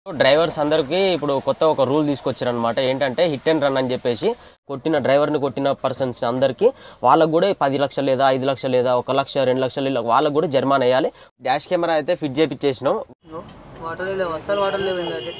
Drivers అందరికీ ఇప్పుడు కొత్త ఒక రూల్ తీసుకొచ్చారనమాట ఏంటంటే హిట్ అండ్ రన్ అని చెప్పేసి కొట్టిన డ్రైవర్ని కొట్టిన పర్సన్స్ అందరికీ వాళ్ళకు కూడా పది లక్షలు లేదా ఐదు లక్షలు లేదా ఒక లక్ష రెండు లక్షలు ఇలా వాళ్ళకు కూడా జరిమానా వేయాలి డాష్ కెమెరా అయితే ఫిట్ చేపించేసినాం వాటర్ లేవు అస్సలు వాటర్ లేవు ఏంటంటే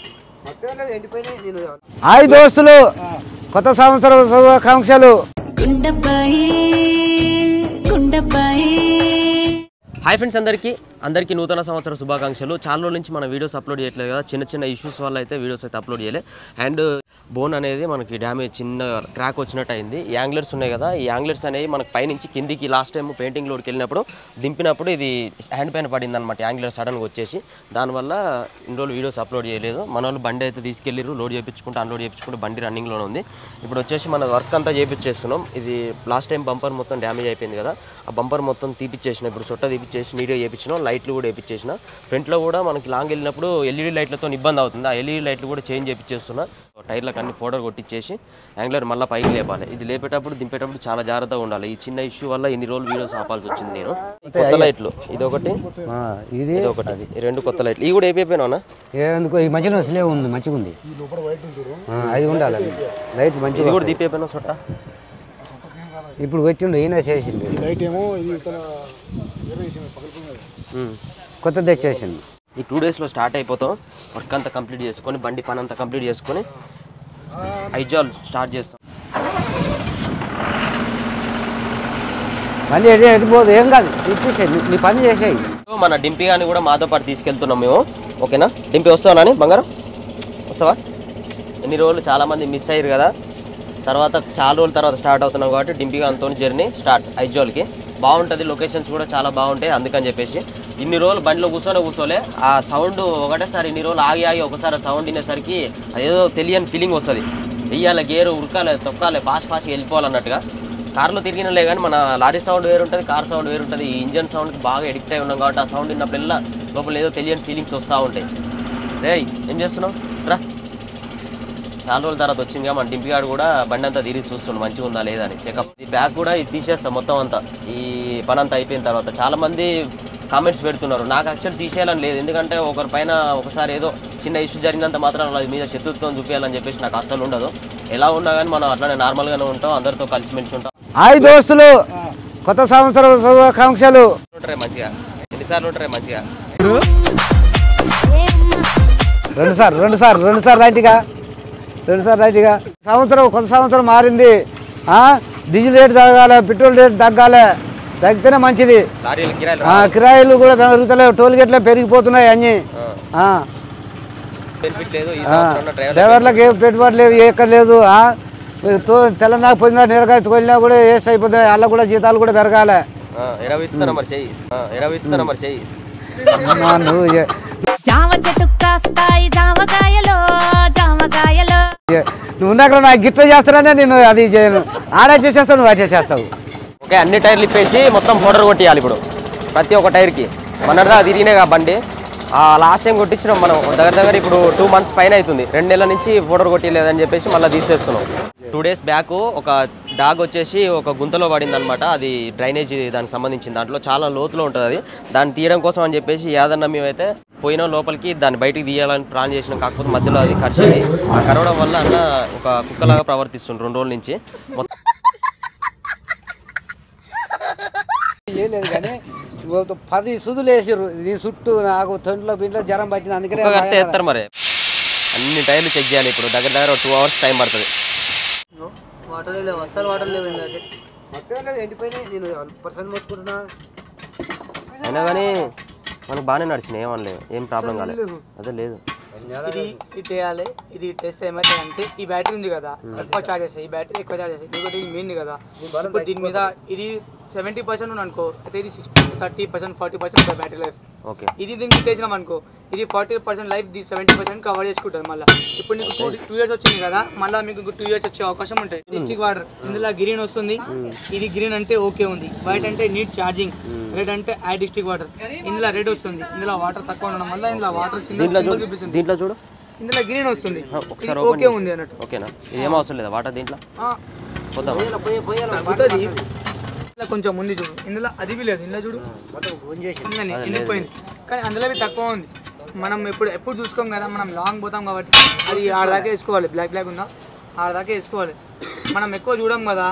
హాయ్ దోస్తులు కొత్త సంవత్సర శుభాకాంక్షలు గుండబ్బాయి గుండబ్బాయి హాయ్ ఫ్రెండ్స్ అందరికీ అందరికీ నూతన సంవత్సర శుభాకాంక్షలు చాలా రోజుల నుంచి మనం వీడియోస్ అప్లోడ్ చేయట్లేదు కదా చిన్న చిన్న ఇష్యూస్ వల్ల అయితే వీడియోస్ అయితే అప్లోడ్ చేయలే అండ్ బోన్ అనేది మనకి డ్యామేజ్ చిన్న క్రాక్ వచ్చినట్టు అయింది ఈ యాంగ్లర్స్ ఉన్నాయి కదా ఈ యాంగ్లర్స్ అనేవి మనకి పైనుంచి కిందికి లాస్ట్ టైం పెయింటింగ్ లోడ్కి వెళ్ళినప్పుడు దింపినప్పుడు ఇది హ్యాండ్ పైన పడింది అనమాట యాంగ్లర్ సడన్గా వచ్చేసి దానివల్ల ఇన్ని రోజులు వీడియోస్ అప్లోడ్ చేయలేదు మన వాళ్ళు బండి అయితే తీసుకెళ్ళిరు లోడ్ చేయించుకుంటూ అన్లోడ్ చేయించుకుంటూ బండి రన్నింగ్లోనే ఉంది ఇప్పుడు వచ్చేసి మన వర్క్ అంతా చేయించేస్తున్నాం ఇది లాస్ట్ టైం బంపర్ మొత్తం డ్యామేజ్ అయిపోయింది కదా ఆ బంపర్ మొత్తం తీపిచ్చేసిన ఇప్పుడు చుట్ట తీపిచ్చేసి నీట్గా చేయించినాం లైట్లు కూడా వేయించేసిన ఫ్రంట్లో కూడా మనకి లాంగ్ వెళ్ళినప్పుడు ఎల్ఈడి లైట్లతో ఇబ్బంది అవుతుంది ఆ ఎల్ఈడి లైట్లు కూడా చేంజ్ చేయించేస్తున్నా టైర్లకు అన్ని పౌడర్ కొట్టించేసి యాంగ్లర్ మళ్ళీ పైకి లేపాలి ఇది లేపేటప్పుడు దింపేటప్పుడు చాలా జాగ్రత్తగా ఉండాలి ఈ చిన్న ఇష్యూ వల్ల ఇన్ని రోజులు వీడియోస్ ఆపాల్సి వచ్చింది నేను ఈ కొత్త లైట్లు ఇది ఒకటి ఆ, ఇది ఇది ఒకటి అది ఈ రెండు కొత్త లైట్లు ఇవి కూడా అయిపోయినా ఎందుకు ఈ మధ్యన స్లేవ్ ఉంది మంచిగా ఉంది ఆ, అది ఉండాలి లైట్ మంచిగా ఇది కూడా దీపైపోయినా చుట్ట వస్తాయి. ఇప్పుడు వచ్చిండు ఈయన చేసిండు ఉమ్. కొత్త తెచ్చేసిండు ఈ టూ డేస్లో స్టార్ట్ అయిపోతాం వర్క్ అంతా కంప్లీట్ చేసుకొని బండి పని అంతా కంప్లీట్ చేసుకొని ఐజాల్ స్టార్ట్ చేస్తాం పని ఎటు ఎటుపోదు ఏం కాదు ఇప్పేసాయి నీ పని చేసేయి సో మన డింపి గాని కూడా మాతో పాటు తీసుకెళ్తున్నాం మేము ఓకేనా డింపి వస్తావా నాని బంగారం వస్తావా ఎన్ని రోజులు చాలా మంది మిస్ అయ్యారు కదా తర్వాత చాలా రోజుల తర్వాత స్టార్ట్ అవుతున్నాం కాబట్టి డింపి గానితో జర్నీ స్టార్ట్ ఐజోల్కి బాగుంటుంది లొకేషన్స్ కూడా చాలా బాగుంటాయి అందుకని చెప్పేసి ఇన్ని రోజులు బండిలో కూర్చొని కూర్చోలే ఆ సౌండ్ ఒకటేసారి ఇన్ని రోజులు ఆగి ఆగి ఒకసారి సౌండ్ వినేసరికి అదేదో తెలియని ఫీలింగ్ వస్తుంది వెయ్యాలి గేరు ఉరకాలి తొక్కాలి ఫాస్ట్ ఫాస్ట్గా వెళ్ళిపోవాలన్నట్టుగా కార్లో తిరిగినలే కానీ మన లారీ సౌండ్ వేరు ఉంటుంది కార్ సౌండ్ వేరు ఉంటుంది ఈ ఇంజన్ సౌండ్కి బాగా ఎడిక్ట్ అయి ఉన్నాం కాబట్టి ఆ సౌండ్ విన్నప్పుడల్లా లోపల ఏదో తెలియని ఫీలింగ్స్ వస్తూ ఉంటాయి రే ఏం చేస్తున్నావు రా చాలా రోజుల తర్వాత వచ్చింది మన డింపిగాడు కూడా బండి అంతా తిరిగి చూస్తుండు మంచిగా ఉందా లేదా అని చెకప్ ఈ బ్యాగ్ కూడా ఇది తీసేస్తాం మొత్తం అంతా ఈ పని అంతా అయిపోయిన తర్వాత చాలా మంది కామెంట్స్ పెడుతున్నారు నాకు యాక్చువల్ తీసేయాలని లేదు ఎందుకంటే ఒకరి పైన ఒకసారి ఏదో చిన్న ఇష్యూ జరిగినంత మాత్రం వాళ్ళ మీద శత్రుత్వం చూపించాలని చెప్పేసి నాకు అస్సలు ఉండదు ఎలా ఉన్నా కానీ మనం అట్లానే నార్మల్గానే ఉంటాం అందరితో కలిసిమెలిసి ఉంటాం హాయ్ దోస్తులు కొత్త సంవత్సర శుభాకాంక్షలు ఉంటారే మంచిగా ఎన్నిసార్లు ఉంటారే మంచిగా రెండు సార్లు రెండు సార్లు రెండు సార్లు రైట్గా రెండు సార్లు రైట్గా సంవత్సరం కొత్త సంవత్సరం మారింది ఆ? డీజిల్ రేట్ తగ్గాలి పెట్రోల్ రేట్ తగ్గాలి తగ్గితేనే మంచిది లారీలు కిరాయిలు ఆ, కిరాయిలు కూడా పెరుగుతలేవు టోల్ గేట్లే పెరిగిపోతున్నాయి అన్నీ ఆ. బెనిఫిట్ లేదు ఈ ఆ. సంవత్సరం ఉన్న డ్రైవర్ డ్రైవర్లకు ఏం పెట్టుబడి లేవు ఎక్కర్లేదు ఆ? తో తెలంగాణ పోయినా నీరకాయ తోలినా కూడా వేస్ట్ అయిపోతుంది వాళ్ళ కూడా జీతాలు కూడా పెరగాలి ఎడవిస్తున్నా మరి చెయ్యి ఎడవిస్తున్నా మరి చెయ్యి అమ్మా, నువ్వు ఏ- జామ చెట్టు కాస్తాయి జామకాయలో జామకాయలో ఏ- నువ్వు ఉన్నాక నాకు గిట్ల చేస్తాననే నేను అది చేయను ఆడే చేసేస్తావు నువ్వు అటే చేస్తావు ఓకే అన్ని టైర్లు ఇప్పేసి మొత్తం పౌడర్ కొట్టియాలి ఇప్పుడు ప్రతి ఒక్క టైర్కి మొన్నటిదా తిరిగినాయి కదా బండి ఆ లాస్ట్ టైం కొట్టించినాం మనం దగ్గర దగ్గర ఇప్పుడు టూ మంత్స్ పైన అవుతుంది రెండు నెలల నుంచి పౌడర్ కొట్టిలేదని చెప్పేసి మళ్ళీ తీసేస్తున్నాం టూ డేస్ బ్యాక్ ఒక డాగ్ వచ్చేసి ఒక గుంతలో పడింది అనమాట అది డ్రైనేజ్ దానికి సంబంధించిన దాంట్లో చాలా లోతులో ఉంటుంది అది దాన్ని తీయడం కోసం అని చెప్పేసి యాదన్న మేమైతే పోయిన లోపలికి దాన్ని బయటికి తీయాలని ప్లాన్ చేసినాం కాకపోతే మధ్యలో అది కరిచింది ఆ కరవడం వల్ల అన్న ఒక కుక్కలాగా ప్రవర్తిస్తుంది రెండు రోజుల నుంచి మొత్తం ఏం లేదు కానీ ఒక పది సుదులు వేసారు నీ చుట్టూ నాకు తొంట్లో బింట్లో జ్వరం పట్టిన అందుకనే ఒక్క కడితే ఎత్తారు మరి అన్ని టైర్లు చెక్ చేయాలి ఇప్పుడు దగ్గర దగ్గర టూ అవర్స్ టైం పడుతుంది వాటర్ లేవు అస్సలు వాటర్ లేవు ఏంటంటే మొత్తం ఎండిపోయినాయి నేను పర్సెంట్ మొత్తుకుంటున్నా అయినా కానీ మనకు బాగానే నడిచినాయి ఏమనలేదు ఏం ప్రాబ్లం కాలేదు అదే లేదు ఇది ఇట్ వేయాలి ఇది ఇట్ వేస్తే ఏమవుతుంది అంటే ఈ బ్యాటరీ ఉంది కదా ఎక్కువ చార్జ్ చేస్తాయి ఈ బ్యాటరీ ఎక్కువ చార్జ్ చేస్తాయి ఇంకోటి మెయిన్ కదా ఇప్పుడు దీని మీద ఇది సెవెంటీ పర్సెంట్ అనుకో అయితే ఇది sixty thirty percent forty percent battery life okay ఇది దీనికి ఇట్టేసినాం అనుకో ఇది ఫార్టీ పర్సెంట్ లైఫ్ ది సెవెంటీ పర్సెంట్ కవర్ చేసుకుంటుంది మళ్ళీ ఇప్పుడు నీకు టూ టూ ఇయర్స్ వచ్చింది కదా మళ్ళీ మీకు టూ ఇయర్స్ వచ్చే అవకాశం ఉంటుంది డిస్ట్రిక్ట్ వాటర్ ఇందులో గ్రీన్ వస్తుంది ఇది గ్రీన్ అంటే ఓకే ఉంది వైట్ అంటే నీట్ ఛార్జింగ్ రెడ్ అంటే ఐ డిస్ట్రిక్ట్ వాటర్ ఇందులో రెడ్ వస్తుంది ఇందులో వాటర్ తక్కువ ఉండడం వల్ల ఇందులో వాటర్ దీంట్లో చిన్న చూడు చూపిస్తుంది దీంట్లో చూడు ఇందులో గ్రీన్ వస్తుంది ఆ, ఇది ఒకసారి ఓపెన్ ఓకే ఉంది అన్నట్టు ఓకేనా ఇది ఏం అవసరం లేదా వాటర్ దీంట్లో ఆ, పోతాం తగ్గుతుంది ఇలా కొంచెం ఉంది చూడు ఇందులో అది బి లేదు ఇందులో చూడు ఇందులోనే ఎండిపోయింది కానీ అందులో అవి తక్కువ ఉంది మనం ఎప్పుడు ఎప్పుడు చూసుకోం కదా మనం లాంగ్ పోతాం కాబట్టి అది ఆడదాకా వేసుకోవాలి బ్లాక్ బ్లాక్ ఉందా ఆడదాకా వేసుకోవాలి మనం ఎక్కువ చూడం కదా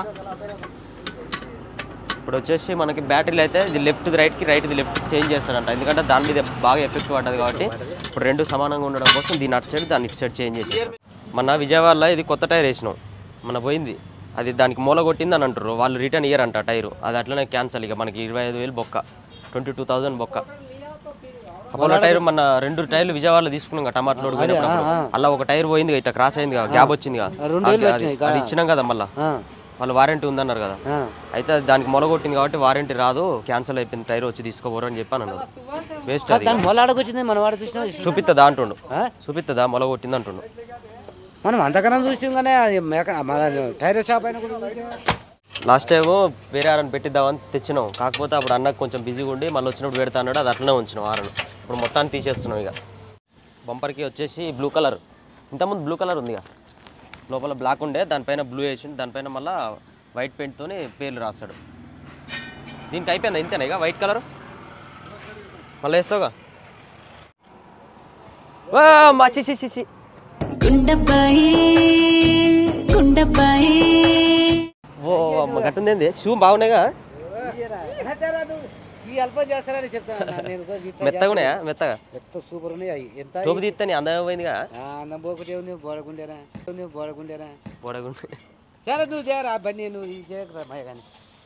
ఇప్పుడు వచ్చేసి మనకి బ్యాటరీలు అయితే ఇది లెఫ్ట్ రైట్కి రైట్ది లెఫ్ట్ చేంజ్ చేస్తారంట ఎందుకంటే దాని మీద బాగా ఎఫెక్ట్ పడ్డది కాబట్టి ఇప్పుడు రెండు సమానంగా ఉండడం కోసం దీని అటు సైడ్ దాన్ని ఇటు సైడ్ చేంజ్ చేసి మన విజయవాడలో ఇది కొత్త టైర్ వేసినాం మన పోయింది అది దానికి మూల కొట్టింది అని అంటారు వాళ్ళు రిటర్న్ ఇయర్ అంట టైరు అది అట్లనే క్యాన్సల్ ఇక మనకి ఇరవై ఐదు వేలు బొక్క ట్వంటీ టూ థౌసండ్ బొక్క అపోలో టైర్ మన రెండు టైర్లు విజయవాడలో తీసుకున్నాం కదా టమాటా లోడ్ పోయినప్పుడు అలా ఒక టైర్ పోయింది ఇట్లా క్రాస్ అయింది కదా గ్యాప్ వచ్చింది కదా అది- అది- అది ఇచ్చినాం కదా మళ్ళీ ఆ, వాళ్ళు వారంటీ ఉందన్నారు కదా ఆ. అయితే అది దానికి మొలగొట్టింది కాబట్టి వారంటీ రాదు క్యాన్సిల్ అయిపోయింది టైర్ వచ్చి తీసుకోబోరు అని చెప్పాను అన్నాడు వేస్ట్ అది దాని మొలాడకు వచ్చింది మన వాడు చూసినా చూపిస్తుందా అంటుండు ఆ? చూపిస్తుందా మొలగొట్టింది అంటుండు మనం అంతకన్నా చూసాం కానీ అది మేక మన టైర్ షాప్ అయినా కూడా చూసాం. లాస్ట్ టైం వేరే ఆరని పెట్టిద్దామని తెచ్చినాం కాకపోతే అప్పుడు అన్నకు కొంచెం బిజీగా ఉండి మళ్ళీ వచ్చినప్పుడు పెడతా అన్నాడు అది అట్లనే ఉంచినాం ఆరను ఇప్పుడు మొత్తాన్ని తీసేస్తున్నాం ఇక బంపర్కి వచ్చేసి బ్లూ కలర్ ఇంతకుముందు బ్లూ కలర్ ఉంది ఇక లోపల బ్లాక్ ఉండే దానిపైన బ్లూ వేసి దానిపైన మళ్ళీ వైట్ పెయింట్తోని పేర్లు రాస్తాడు దీనికి అయిపోయింది ఇంతేనా ఇక వైట్ కలర్ మళ్ళీ వేస్తావుగా వా మా చి చి, చి చి. గుండబ్బాయి గుండబ్బాయి ఓ అమ్మ గట్టుందేంది షూ బాగున్నాయిగా ఈ అల్పం చేస్తారని చెప్తాను నేను ఇట్లా మెత్తగా ఉన్నాయా మెత్తగా ఎంత సూపర్ ఉన్నాయి అవి ఎంత తోపు తీస్తే నీ అందం పోయిందిగా ఆ, అన్నం పోకుంటే ఉంది బోడకుండేనా ఉంది బోడకుండేనా బోడగుండి సరే నువ్వు చేయరా బన్నీ నువ్వు ఇది చేయకరా మాయ కానీ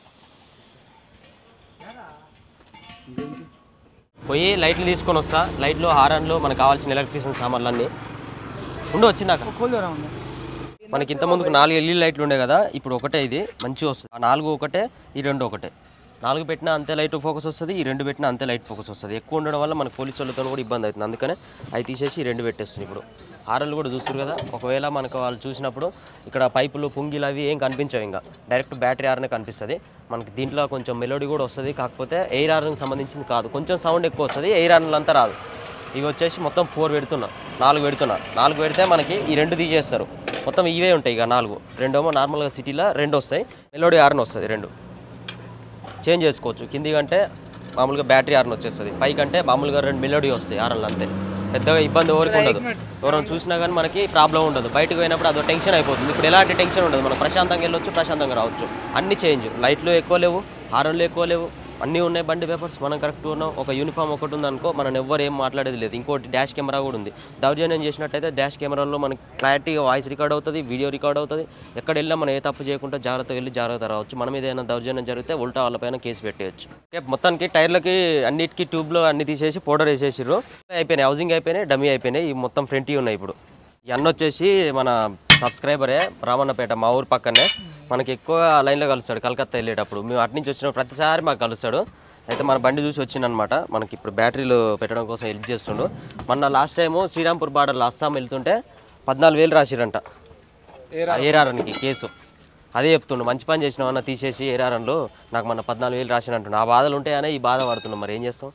పోయి లైట్లు తీసుకొని వస్తా లైట్లు హారన్లు మనకు కావాల్సిన ఎలక్ట్రిసిటీ సామాన్లు అన్నీ ఉండి వచ్చిందాక కూలర్ ఉంది మనకి ఇంత ముందుకు నాలుగు ఎల్ఈ లైట్లు ఉండే కదా ఇప్పుడు ఒకటే ఇది మంచిగా వస్తుంది ఆ నాలుగు ఒకటే ఈ రెండు ఒకటే నాలుగు పెట్టినా అంతే లైట్ ఫోకస్ వస్తుంది ఈ రెండు పెట్టినా అంతే లైట్ ఫోకస్ వస్తుంది ఎక్కువ ఉండడం వల్ల మనకు పోలీసు వాళ్ళతో కూడా ఇబ్బంది అవుతుంది అందుకనే అవి తీసేసి ఈ రెండు పెట్టేస్తుంది ఇప్పుడు హారన్లు కూడా చూస్తారు కదా ఒకవేళ మనకు వాళ్ళు చూసినప్పుడు ఇక్కడ పైపులు పుంగిలు అవి ఏం కనిపించవు ఇంకా డైరెక్ట్ బ్యాటరీ హార్నే కనిపిస్తుంది మనకి దీంట్లో కొంచెం మెలోడీ కూడా వస్తుంది కాకపోతే ఎయిర్ హార్న్కి సంబంధించింది కాదు కొంచెం సౌండ్ ఎక్కువ వస్తుంది ఎయిర్ హార్న్లు అంతా రాదు ఇవి వచ్చేసి మొత్తం ఫోర్ పెడుతున్నా నాలుగు పెడుతున్నా నాలుగు పెడితే మనకి ఈ రెండు తీసేస్తారు మొత్తం ఇవే ఉంటాయి ఇక నాలుగు రెండేమో నార్మల్గా సిటీలో రెండు వస్తాయి మెలోడీ ఆర్న్ వస్తుంది రెండు చేంజ్ చేసుకోవచ్చు కింది కంటే మామూలుగా బ్యాటరీ ఆర్న్ వచ్చేస్తుంది పై కంటే మామూలుగా రెండు మెలోడీ వస్తాయి ఆర్న్లు అంతే పెద్దగా ఇబ్బంది ఎవరికి ఉండదు ఎవరైనా చూసినా కానీ మనకి ప్రాబ్లం ఉండదు బయటకు పోయినప్పుడు అదో టెన్షన్ అయిపోతుంది ఇప్పుడు ఎలాంటి టెన్షన్ ఉండదు మనం ప్రశాంతంగా వెళ్ళొచ్చు ప్రశాంతంగా రావచ్చు అన్ని చేంజ్ లైట్లు ఎక్కువ లేవు హారన్లు ఎక్కువ లేవు అన్నీ ఉన్నాయి బండి పేపర్స్ మనం కరెక్ట్ ఉన్నాం ఒక యూనిఫామ్ ఒకటి ఉందనుకో మనం ఎవ్వరు ఏం మాట్లాడేది లేదు ఇంకోటి డాష్ కెమెరా కూడా ఉంది దౌర్జన్యం చేసినట్టయితే డాష్ కెమెరాలో మనకి క్లారిటీగా వాయిస్ రికార్డ్ అవుతుంది వీడియో రికార్డ్ అవుతుంది ఎక్కడ వెళ్ళినా మనం ఏ తప్పు చేయకుండా జాగ్రత్తగా వెళ్ళి జాగ్రత్త రావచ్చు మనం ఏదైనా దౌర్జన్యం జరిగితే ఉల్టా వాళ్ళపైన కేసు పెట్టేయచ్చు ఓకే మొత్తానికి టైర్లకి అన్నిటికీ ట్యూబ్లో అన్ని తీసేసి పౌడర్ వేసేసిర్రు అయిపోయినాయి హౌసింగ్ అయిపోయినాయి డమ్మీ అయిపోయినాయి ఈ మొత్తం ఫ్రంట్ ఉన్నాయి ఇప్పుడు ఈ అన్న వచ్చేసి మన సబ్స్క్రైబరే రామన్నపేట మా ఊరు పక్కనే మనకి ఎక్కువ లైన్లో కలుస్తాడు కలకత్తా వెళ్ళేటప్పుడు మేము అటు నుంచి వచ్చిన ప్రతిసారి మాకు కలుస్తాడు అయితే మన బండి చూసి వచ్చిందనమాట మనకి ఇప్పుడు బ్యాటరీలు పెట్టడం కోసం హెల్ప్ చేస్తుండు మొన్న లాస్ట్ టైము శ్రీరాంపూర్ బార్డర్లో అస్సాం వెళ్తుంటే పద్నాలుగు వేలు రాసిరంట ఏరారన్కి కేసు అదే చెప్తుండు మంచి పని చేసినావు అన్న తీసేసి ఏరారన్లో నాకు మన పద్నాలుగు వేలు రాసినట్టుండు ఆ బాధలు ఉంటాయనే ఈ బాధ పడుతున్నాం మరి ఏం చేస్తాం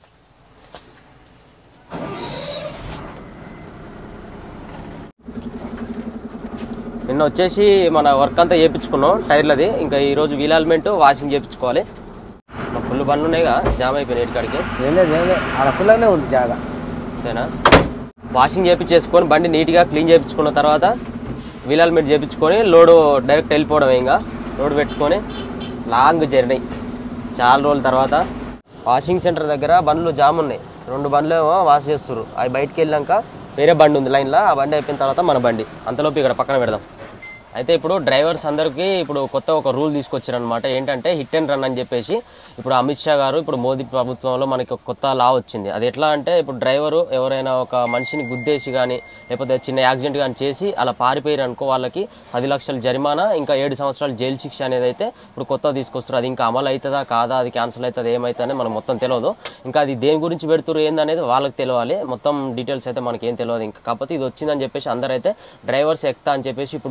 నిన్న వచ్చేసి మన వర్క్ అంతా చేయించుకున్నాం టైర్లది ఇంకా ఈరోజు వీల్ హెల్మెట్ వాషింగ్ చేయించుకోవాలి ఫుల్ బండ్లు ఉన్నాయిగా జామ్ అయిపోయినాయి ఇక్కడికి ఏం లేదు ఏం లేదు ఆడ ఫుల్గానే ఉంది జాగా అంతేనా వాషింగ్ చేయించేసుకొని బండి నీట్గా క్లీన్ చేయించుకున్న తర్వాత వీల్ హెల్మెట్ చేయించుకొని లోడు డైరెక్ట్ వెళ్ళిపోవడం ఇంకా లోడ్ పెట్టుకొని లాంగ్ జర్నీ చాలా రోజుల తర్వాత వాషింగ్ సెంటర్ దగ్గర బండ్లు జామ్ ఉన్నాయి రెండు బండ్లు ఏమో వాష్ చేస్తారు అవి బయటికి వెళ్ళాక వేరే బండి ఉంది లైన్లో ఆ బండి అయిపోయిన తర్వాత మన బండి అంతలోపు ఇక్కడ పక్కన పెడదాం అయితే ఇప్పుడు డ్రైవర్స్ అందరికీ ఇప్పుడు కొత్త ఒక రూల్ తీసుకొచ్చారనమాట ఏంటంటే హిట్ అండ్ రన్ అని చెప్పేసి ఇప్పుడు అమిత్ షా గారు ఇప్పుడు మోదీ ప్రభుత్వంలో మనకి ఒక కొత్త లా వచ్చింది అది ఎట్లా అంటే ఇప్పుడు డ్రైవరు ఎవరైనా ఒక మనిషిని గుద్దేసి కానీ లేకపోతే చిన్న యాక్సిడెంట్ కానీ చేసి అలా పారిపోయారు అనుకో వాళ్ళకి పది లక్షల జరిమానా ఇంకా ఏడు సంవత్సరాలు జైలు శిక్ష అనేది అయితే ఇప్పుడు కొత్త తీసుకొస్తారు అది ఇంకా అమలు అవుతుందా కాదా అది క్యాన్సిల్ అవుతుంది ఏమవుతుందని మనకు మొత్తం తెలియదు ఇంకా అది దేని గురించి పెడుతున్నారు ఏందనేది వాళ్ళకి తెలియాలి మొత్తం డీటెయిల్స్ అయితే మనకి ఏం తెలియదు ఇంకా కాకపోతే ఇది వచ్చిందని చెప్పేసి అందరైతే డ్రైవర్స్ ఎక్కుతా అని చెప్పేసి ఇప్పుడు ధర్నాలు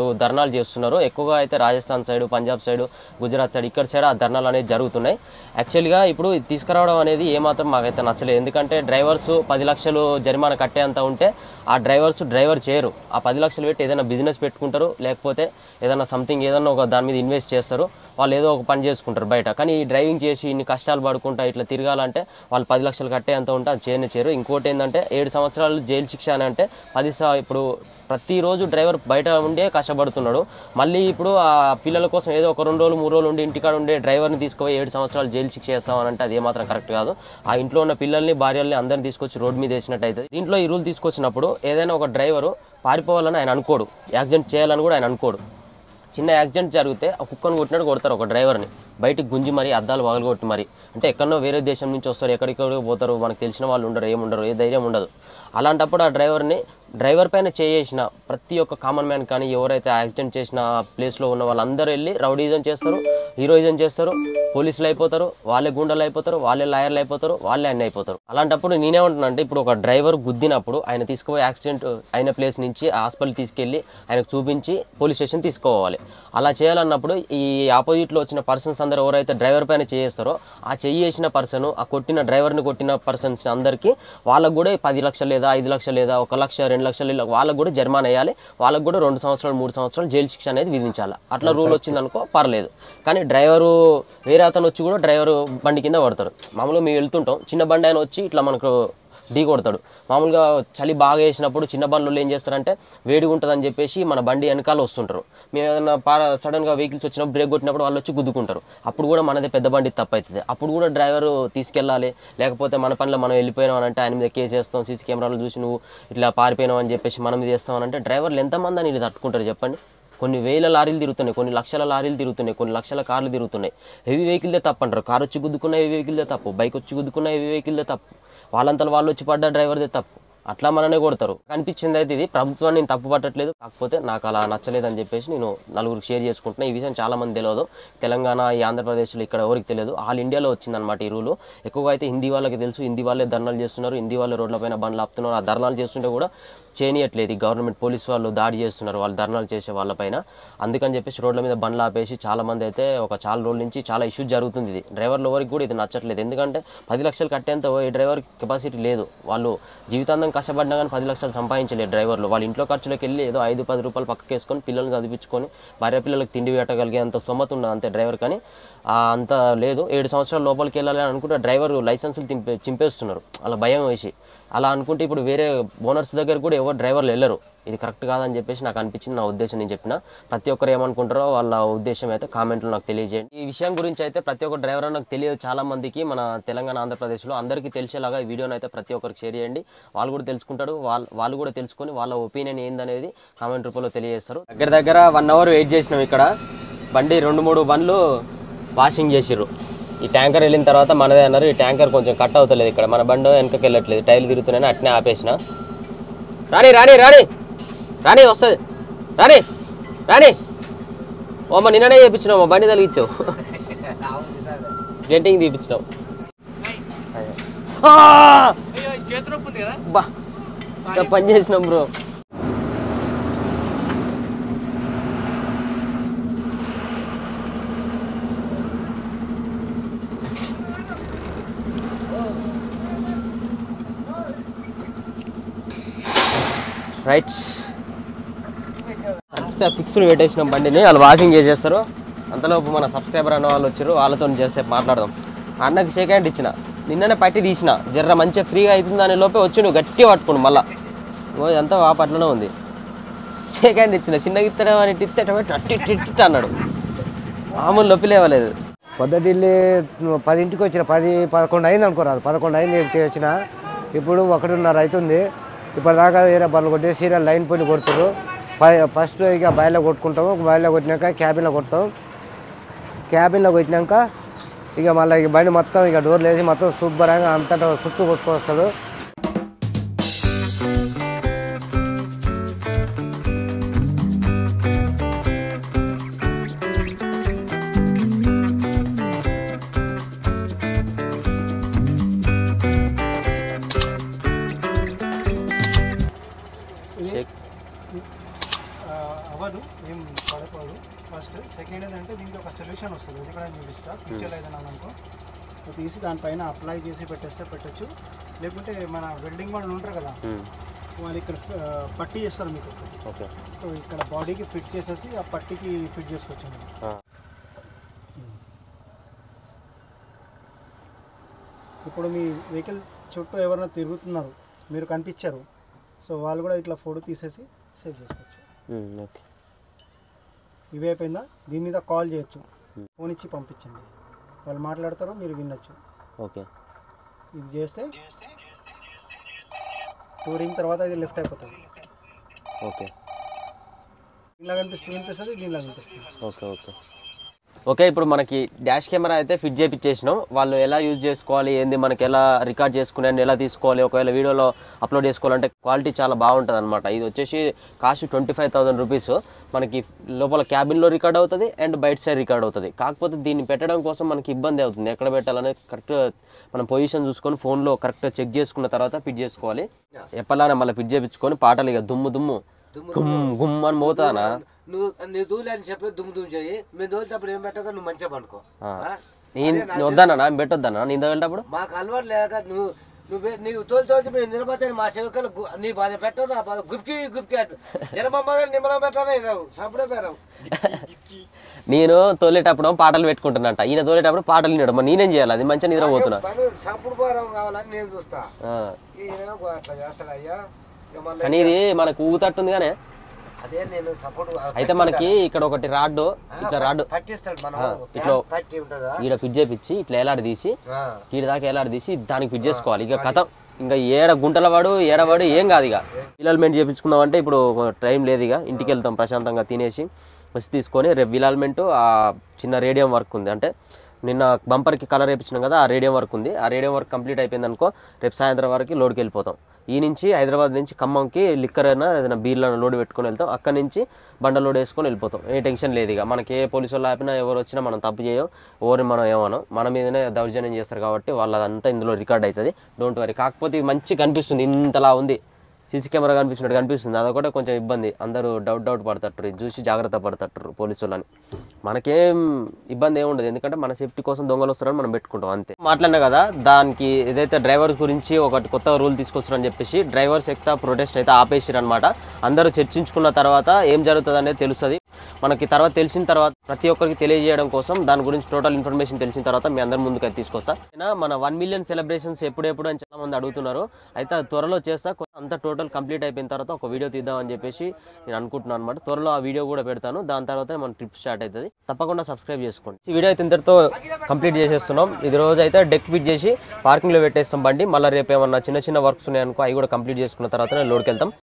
ధర్నాలు చేస్తున్నారు ఎక్కువగా అయితే Rajasthan side Punjab side Gujarat side ఇక్కడ సైడ్ ఆ ధర్నాలు అనేది జరుగుతున్నాయి యాక్చువల్గా ఇప్పుడు ఇది తీసుకురావడం అనేది ఏమాత్రం మాకైతే నచ్చలేదు ఎందుకంటే డ్రైవర్స్ పది లక్షలు జరిమానా కట్టేంత ఉంటే ఆ డ్రైవర్స్ డ్రైవర్ చేయరు ఆ పది లక్షలు పెట్టి ఏదైనా బిజినెస్ పెట్టుకుంటారు లేకపోతే ఏదైనా సంథింగ్ ఏదైనా ఒక దాని మీద ఇన్వెస్ట్ చేస్తారు వాళ్ళు ఏదో ఒక పని చేసుకుంటారు బయట కానీ ఈ డ్రైవింగ్ చేసి ఇన్ని కష్టాలు పడుకుంటా ఇట్లా తిరగాలంటే వాళ్ళు పది లక్షలు కట్టేంత ఉంటే అది చేయనే చేయరు ఇంకోటి ఏంటంటే ఏడు సంవత్సరాలు జైలు శిక్ష అని అంటే పది సా ఇప్పుడు ప్రతిరోజు డ్రైవర్ బయట ఉండే కష్టపడుతున్నాడు మళ్ళీ ఇప్పుడు ఆ పిల్లల కోసం ఏదో ఒక రెండు రోజులు మూడు రోజులు ఉండి ఇంటికాడ ఉండే డ్రైవర్ని తీసుకుపోయి ఏడు సంవత్సరాలు జైలు శిక్ష చేస్తామని అంటే అది ఏమాత్రం కరెక్ట్ కాదు ఆ ఇంట్లో ఉన్న పిల్లల్ని భార్యల్ని అందరిని తీసుకొచ్చి రోడ్డు మీద వేసినట్టు అవుతుంది దీంట్లో ఈ రూల్ తీసుకొచ్చినప్పుడు ఏదైనా ఒక డ్రైవరు పారిపోవాలని ఆయన అనుకోడు యాక్సిడెంట్ చేయాలని కూడా ఆయన అనుకోడు చిన్న యాక్సిడెంట్ జరిగితే ఆ కుక్కను కొట్టినట్టు కొడతారు ఒక డ్రైవర్ని బయటికి గుంజి మరి అద్దాలు పగలగొట్టి మరి అంటే ఎక్కడో వేరే దేశం నుంచి వస్తారు ఎక్కడికో పోతారు మనకు తెలిసిన వాళ్ళు ఉండరు ఏముండరు ఏ ధైర్యం ఉండదు అలాంటప్పుడు ఆ డ్రైవర్ని డ్రైవర్ పైన చేసిన ప్రతి ఒక్క కామన్ మ్యాన్ కానీ ఎవరైతే యాక్సిడెంట్ చేసిన ప్లేస్లో ఉన్న వాళ్ళందరూ వెళ్ళి రౌడీజం చేస్తారు హీరోయిజం చేస్తారు పోలీసులు అయిపోతారు వాళ్ళే గుండెలు అయిపోతారు వాళ్ళే లాయర్లు అయిపోతారు వాళ్ళే అన్ని అయిపోతారు అలాంటప్పుడు నేనేమంటున్నా అంటే ఇప్పుడు ఒక డ్రైవర్ గుద్దినప్పుడు ఆయన తీసుకుపోయి యాక్సిడెంట్ అయిన ప్లేస్ నుంచి హాస్పిటల్ తీసుకెళ్ళి ఆయనకు చూపించి పోలీస్ స్టేషన్ తీసుకోవాలి అలా చేయాలన్నప్పుడు ఈ ఆపోజిట్లో వచ్చిన పర్సన్స్ అందరూ ఎవరైతే డ్రైవర్ పైన చేస్తారో ఆ చెయ్యి వేసిన పర్సన్ ఆ కొట్టిన డ్రైవర్ని కొట్టిన పర్సన్స్ అందరికీ వాళ్ళకు కూడా పది లక్షలు లేదా ఐదు లక్షలు లేదా ఒక లక్ష రెండు లక్షలు ఇలా వాళ్ళకు కూడా జరిమానా వేయాలి వాళ్ళకు కూడా రెండు సంవత్సరాలు మూడు సంవత్సరాలు జైలు శిక్ష అనేది విధించాలి అట్లా రూల్ వచ్చిందనుకో పర్లేదు కానీ డ్రైవరు వేరే అతను వచ్చి కూడా డ్రైవరు బండి కింద పడతాడు మామూలుగా మేము వెళ్తుంటాం చిన్న బండి ఆయన వచ్చి ఇట్లా మనకు ఢీ కొడతాడు మామూలుగా చలి బాగా వేసినప్పుడు చిన్న బండ్లు ఏం చేస్తారంటే వేడిగా ఉంటుందని చెప్పేసి మన బండి వెనకాల వస్తుంటారు మేము ఏదైనా పా సడన్గా వెహికల్స్ వచ్చినప్పుడు బ్రేక్ కొట్టినప్పుడు వాళ్ళు వచ్చి గుద్దుకుంటారు అప్పుడు కూడా మనదే పెద్ద బండి తప్పు అవుతుంది అప్పుడు కూడా డ్రైవర్ తీసుకెళ్ళాలి లేకపోతే మన పనిలో మనం వెళ్ళిపోయినాం అని అంటే ఆయన మీద కేసు వేస్తాం సీసీ కెమెరాలు చూసి నువ్వు ఇట్లా పారిపోయినావు అని చెప్పేసి మనం మీద వేస్తాం అని అంటే డ్రైవర్లు ఎంతమంది అని ఇది తట్టుకుంటారు చెప్పండి కొన్ని వేల లారీలు తిరుగుతున్నాయి కొన్ని లక్షల లారీలు తిరుగుతున్నాయి కొన్ని లక్షల కార్లు తిరుగుతున్నాయి హెవీ వెహికల్దే తప్పు అంటారు కార్ వచ్చి గుద్దుకున్న హెవీ వెహికల్దే తప్పు బైక్ వచ్చి గుద్దుకున్న హెవీ వెహికల్దే తప్పు వాళ్ళంతా వాళ్ళు వచ్చి పడ్డ డ్రైవర్దే తప్పు అట్లా మననే కొడతారు అనిపించింది అయితే ఇది ప్రభుత్వాన్ని నేను తప్పు పట్టట్లేదు కాకపోతే నాకు అలా నచ్చలేదు అని చెప్పేసి నేను నలుగురికి షేర్ చేసుకుంటున్నా ఈ విషయం చాలా మంది తెలియదు తెలంగాణ ఈ ఆంధ్రప్రదేశ్లో ఇక్కడ ఎవరికి తెలియదు ఆల్ ఇండియాలో వచ్చిందనమాట ఈ రూలు ఎక్కువగా అయితే హిందీ వాళ్ళకి తెలుసు హిందీ వాళ్ళే ధర్నాలు చేస్తున్నారు హిందీ వాళ్ళే రోడ్లపైన బండ్లు ఆపుతున్నారు ఆ ధర్నాలు చేస్తుంటే కూడా చేయనీయట్లేదు ఈ గవర్నమెంట్ పోలీస్ వాళ్ళు దాడి చేస్తున్నారు వాళ్ళు ధర్నాలు చేసే వాళ్ళపైన అందుకని చెప్పేసి రోడ్ల మీద బండ్లు ఆపేసి చాలా మంది అయితే ఒక చాలా రోజుల నుంచి చాలా ఇష్యూస్ జరుగుతుంది ఇది డ్రైవర్ల ఎవరికి కూడా ఇది నచ్చట్లేదు ఎందుకంటే పది లక్షలు కట్టేంత ఈ డ్రైవర్ కెపాసిటీ లేదు వాళ్ళు జీవితాంతం కష్టపడినా కానీ పది లక్షలు సంపాదించలేదు డ్రైవర్లు వాళ్ళ ఇంట్లో ఖర్చులకు వెళ్ళి ఏదో ఐదు పది రూపాయలు పక్కకి వేసుకొని పిల్లల్ని చదివించుకొని భార్య పిల్లలకు తిండి పెట్టగలిగే అంత స్తోమత ఉన్నది అంతే డ్రైవర్ కానీ ఆ అంత లేదు ఏడు సంవత్సరాల లోపలికి వెళ్ళాలి అని అనుకుంటే డ్రైవర్ లైసెన్సులు తింపే చింపేస్తున్నారు అలా భయం వేసి అలా అనుకుంటే ఇప్పుడు వేరే ఓనర్స్ దగ్గర కూడా ఎవరు డ్రైవర్లు వెళ్ళరు ఇది కరెక్ట్ కాదని చెప్పేసి నాకు అనిపించింది నా ఉద్దేశం నేను చెప్పిన ప్రతి ఒక్కరు ఏమనుకుంటారో వాళ్ళ ఉద్దేశం అయితే కామెంట్లో నాకు తెలియజేయండి ఈ విషయం గురించి అయితే ప్రతి ఒక్క డ్రైవర్ నాకు తెలియదు చాలా మందికి మన తెలంగాణ ఆంధ్రప్రదేశ్లో అందరికీ తెలిసేలాగా ఈ వీడియోని అయితే ప్రతి ఒక్కరికి షేర్ చేయండి వాళ్ళు కూడా తెలుసుకుంటారు వాళ్ళు వాళ్ళు కూడా తెలుసుకొని వాళ్ళ ఒపీనియన్ ఏందనేది కామెంట్ రూపంలో తెలియజేస్తారు దగ్గర దగ్గర వన్ అవర్ వెయిట్ చేసినాం ఇక్కడ బండి రెండు మూడు బండ్లు వాషింగ్ చేసిర్రు ఈ ట్యాంకర్ వెళ్ళిన తర్వాత మనదే అన్నారు ఈ ట్యాంకర్ కొంచెం కట్ అవుతలేదు ఇక్కడ మన బండి వెనకకి వెళ్ళట్లేదు టైర్లు తిరుగుతున్నాయని అట్నే ఆపేసిన రాని రాని రాని రాని వస్తుంది రాని రాని ఓ అమ్మ నిన్ననే చేయించినావు మా బండి తలిగించావు డెంటింగ్ తీపించినావు ఆ! బా ఇంకా పని చేసినాం బ్రో రైట్ అంతా ఫిక్స్డ్ పెట్టేసినాం బండిని వాళ్ళు వాషింగ్ చేసేస్తారు అంతలోపు మన సబ్స్క్రైబర్ అన్న వాళ్ళు వచ్చారు వాళ్ళతో చేస్తే మాట్లాడదాం ఆ అన్నకి షేక్ హ్యాండ్ ఇచ్చిన నిన్ననే పట్టి తీసిన జర్ర మంచిగా ఫ్రీగా అవుతుంది దాని లోపే వచ్చి నువ్వు గట్టిగా పట్టుకుని మళ్ళా ఓ ఎంత ఆ పట్లనే ఉంది షేక్ హ్యాండ్ ఇచ్చిన చిన్నగా ఇత్తనే అని ఇస్తే అట్టి ఇట్టి అన్నాడు మామూలు నొప్పి లేవలేదు పొద్దుటిల్లి పదింటికి వచ్చిన పది పదకొండు అయింది అనుకోరాదు పదకొండు అయింది ఇంటికి వచ్చిన ఇప్పుడు ఒకటిన్నర అవుతుంది ఇప్పటిదాకా వేరే బండ్లు కొట్టి సీరియల్ లైన్ పోయి కొడుతారు ఫస్ట్ ఇక బయలో కొట్టుకుంటాము బయలో కొట్టినాక క్యాబిన్లో కొడతాం క్యాబిన్లో కొట్టినాక ఇక మళ్ళీ ఇక బండి మొత్తం ఇక డోర్లు వేసి మొత్తం శుభ్రంగా అంతటా చుట్టూ కొట్టుకొస్తాడు షేక్ ఆ, అవ్వదు ఏం పడిపోదు ఫస్ట్ సెకండ్ ఏంటంటే దీనికి ఒక సొల్యూషన్ వస్తుంది అది కూడా నేను చూపిస్తా ఫ్యూచర్లో ఏదైనా అనుకో సో తీసి దానిపైన అప్లై చేసి పెట్టేస్తే పెట్టచ్చు లేకుంటే మన వెల్డింగ్ వాళ్ళు ఉంటారు కదా వాళ్ళు ఇక్కడ ఆ, పట్టీ చేస్తారు మీకు ఓకే సో ఇక్కడ బాడీకి ఫిట్ చేసేసి ఆ పట్టీకి ఫిట్ చేసుకోవచ్చు మీరు. ఇప్పుడు మీ వెహికల్ చుట్టూ ఎవరైనా తిరుగుతున్నారు మీరు కనిపించారు సో వాళ్ళు కూడా ఇట్లా ఫోటో తీసేసి సేవ్ చేసుకోవచ్చు ఓకే ఇవి అయిపోయిందా దీని మీద కాల్ చేయొచ్చు ఫోన్ ఇచ్చి పంపించండి వాళ్ళు మాట్లాడతారు మీరు వినొచ్చు ఓకే ఇది చేస్తే టూరింగ్ తర్వాత ఇది లెఫ్ట్ అయిపోతుంది ఓకే దీనిలా కనిపిస్తుంది వినిపిస్తుంది దీనిలా కనిపిస్తుంది ఓకే ఓకే ఓకే ఇప్పుడు మనకి డాష్ కెమెరా అయితే ఫిట్ చేయించేసినాం వాళ్ళు ఎలా యూజ్ చేసుకోవాలి ఏంది మనకి ఎలా రికార్డ్ చేసుకునే ఎలా తీసుకోవాలి ఒకవేళ వీడియోలో అప్లోడ్ చేసుకోవాలంటే క్వాలిటీ చాలా బాగుంటుంది అనమాట ఇది వచ్చేసి cost twenty five thousand rupees మనకి లోపల క్యాబిన్లో రికార్డ్ అవుతుంది అండ్ బయట సైడ్ రికార్డ్ అవుతుంది కాకపోతే దీన్ని పెట్టడం కోసం మనకి ఇబ్బంది అవుతుంది ఎక్కడ పెట్టాలనేది కరెక్ట్ మనం పొజిషన్ చూసుకొని ఫోన్లో కరెక్ట్ చెక్ చేసుకున్న తర్వాత ఫిట్ చేసుకోవాలి ఎప్పలానే మళ్ళీ ఫిట్ చేయించుకొని పాటలు ఇక దుమ్ము దుమ్ము గుమ్ గుమ్ అని మోతానా నువ్వు నీ దూలే అని చెప్పి దుమ్ము దుమ్ము చేయి మేము దోలినప్పుడు ఏం పెట్టక నువ్వు మంచిగా పండుకో ఆ. ఆ? నేను వద్దన్నా నేను పెట్టొద్దన్నా నేను తగలేటప్పుడు మాకు అలవాటు లేక నువ్వు నువ్వు నీవు తోలి తోలి మేము నిలబడితే మా సేవకులు గు- నీ బాధ పెట్టవు నా బాధ గుప్కి గుప్కి అంటు జనమమ్మ గారు నిమ్మలం పెట్టాలి రావు సప్పుడే పేరావు నేను తోలేటప్పుడు పాటలు పెట్టుకుంటున్నట్ట ఈయన తోలేటప్పుడు పాటలు వినడం మరి నేనేం చేయాలి అది మంచిగా నిద్రపోతున్నా పని సప్పుడు పోరం కావాలని నేను చూస్తా ఆ. ఈయన అట్లా చేస్తాడు అయ్యా ఇక మళ్ళీ కానీ ఇది మనకు ఊగుతట్టుంది కానీ అదే నేను సపోర్ట్ అయితే మనకి ఇక్కడ ఒకటి రాడ్డు ఇట్లా రాడ్డు పట్టిస్తాడు మనం ఇట్లా పట్టి ఉంటుందా ఈడ ఫిట్ చేపించి ఇట్లా ఎలాడి తీసి ఆ. ఈడ దాకా ఎలాడి తీసి దానికి ఫిట్ చేసుకోవాలి ఇక కథ ఇంకా ఏడ గుంటల వాడు ఏడవాడు ఏం కాదు ఇక విలాల్మెంట్ చేపించుకుందాం అంటే ఇప్పుడు టైం లేదు ఇక ఇంటికి వెళ్తాం ప్రశాంతంగా తినేసి వచ్చి తీసుకొని రేపు విలాల్మెంట్ ఆ చిన్న రేడియం వర్క్ ఉంది అంటే నిన్న బంపర్కి కలర్ వేయించినాం కదా ఆ రేడియం వర్క్ ఉంది ఆ రేడియం వర్క్ కంప్లీట్ అయిపోయింది అనుకో రేపు సాయంత్రం వరకు లోడ్కి వెళ్ళిపోతాం ఈ నుంచి హైదరాబాద్ నుంచి ఖమ్మంకి లిక్కర్ అయినా ఏదైనా బీర్లను లోడ్ పెట్టుకొని వెళ్తాం అక్కడి నుంచి బండ లోడ్ వేసుకొని వెళ్ళిపోతాం ఏ టెన్షన్ లేదు ఇక మనకి ఏ పోలీసు వాళ్ళు ఆపినా ఎవరు వచ్చినా మనం తప్పు చేయం ఎవరిని మనం ఏమనం మన మీదనే దౌర్జన్యం చేస్తారు కాబట్టి వాళ్ళదంతా ఇందులో రికార్డ్ అవుతుంది డోంట్ వరీ కాకపోతే ఇది మంచి కనిపిస్తుంది ఇంతలా ఉంది సీసీ కెమెరా కనిపిస్తున్నట్టు కనిపిస్తుంది అదొకటే కొంచెం ఇబ్బంది అందరూ డౌట్ డౌట్ పడతట్టు ఇది చూసి జాగ్రత్త పడతట్టు పోలీసు వాళ్ళని మనకేం ఇబ్బంది ఏమి ఉండదు ఎందుకంటే మన సేఫ్టీ కోసం దొంగలు వస్తారని మనం పెట్టుకుంటాం అంతే మాట్లాడినా కదా దానికి ఏదైతే డ్రైవర్ గురించి ఒకటి కొత్త రూల్ తీసుకొస్తారని చెప్పేసి డ్రైవర్స్ ఎక్తా ప్రొటెస్ట్ అయితే ఆపేసారు అనమాట అందరూ చర్చించుకున్న తర్వాత ఏం జరుగుతుంది అనేది తెలుస్తుంది మనకి తర్వాత తెలిసిన తర్వాత ప్రతి ఒక్కరికి తెలియజేయడం కోసం దాని గురించి టోటల్ ఇన్ఫర్మేషన్ తెలిసిన తర్వాత మీ అందరి ముందుకు అయితే తీసుకొస్తా అయినా మన వన్ మిలియన్ సెలబ్రేషన్స్ ఎప్పుడెప్పుడు అని చాలా మంది అడుగుతున్నారు అయితే అది త్వరలో చేస్తా కొ- అంతా టోటల్ కంప్లీట్ అయిపోయిన తర్వాత ఒక వీడియో తీద్దామని చెప్పేసి నేను అనుకుంటున్నాను అనమాట త్వరలో ఆ వీడియో కూడా పెడతాను దాని తర్వాత మన ట్రిప్ స్టార్ట్ అవుతుంది తప్పకుండా సబ్స్క్రైబ్ చేసుకోండి ఈ వీడియో అయితే ఇంతటితో కంప్లీట్ చేసేస్తున్నాం ఇది రోజు అయితే డెక్ ఫిట్ చేసి పార్కింగ్లో పెట్టేస్తాం బండి మళ్ళీ రేపు ఏమన్నా చిన్న చిన్న వర్క్స్ ఉన్నాయనుకో అవి కూడా కంప్లీట్ చేసుకున్న తర్వాత లోడ్కి వెళ్తాం